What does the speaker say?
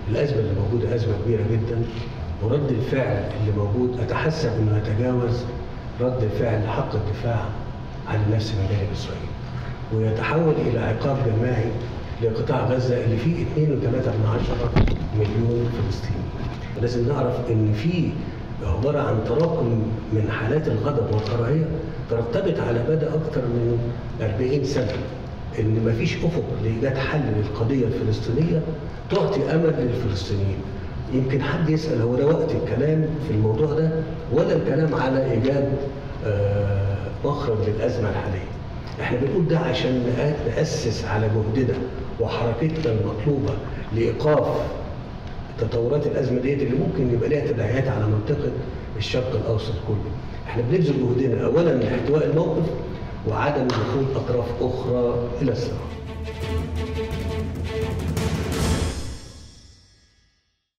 الازمه اللي موجوده ازمه كبيره جدا ورد الفعل اللي موجود اتحسب انه يتجاوز رد الفعل حق الدفاع عن النفس من جانب اسرائيل ويتحول الى عقاب جماعي لقطاع غزه اللي فيه 2.3 مليون فلسطيني. لازم نعرف ان في عباره عن تراكم من حالات الغضب والكراهيه ترتبط على مدى اكثر من 40 سنه ان مفيش افق لايجاد حل للقضيه الفلسطينيه تعطي امل للفلسطينيين. يمكن حد يسال هو ده وقت الكلام في الموضوع ده ولا الكلام على ايجاد آه، مخرج للازمه الحاليه. احنا بنقول ده عشان نأ- ناسس على جهدنا وحركتنا المطلوبه لايقاف تطورات الازمه ديت اللي ممكن يبقى ليها تداعيات على منطقه الشرق الاوسط كله. احنا بنبذل جهدنا اولا لاحتواء الموقف وعدم دخول اطراف اخرى الى الصراع.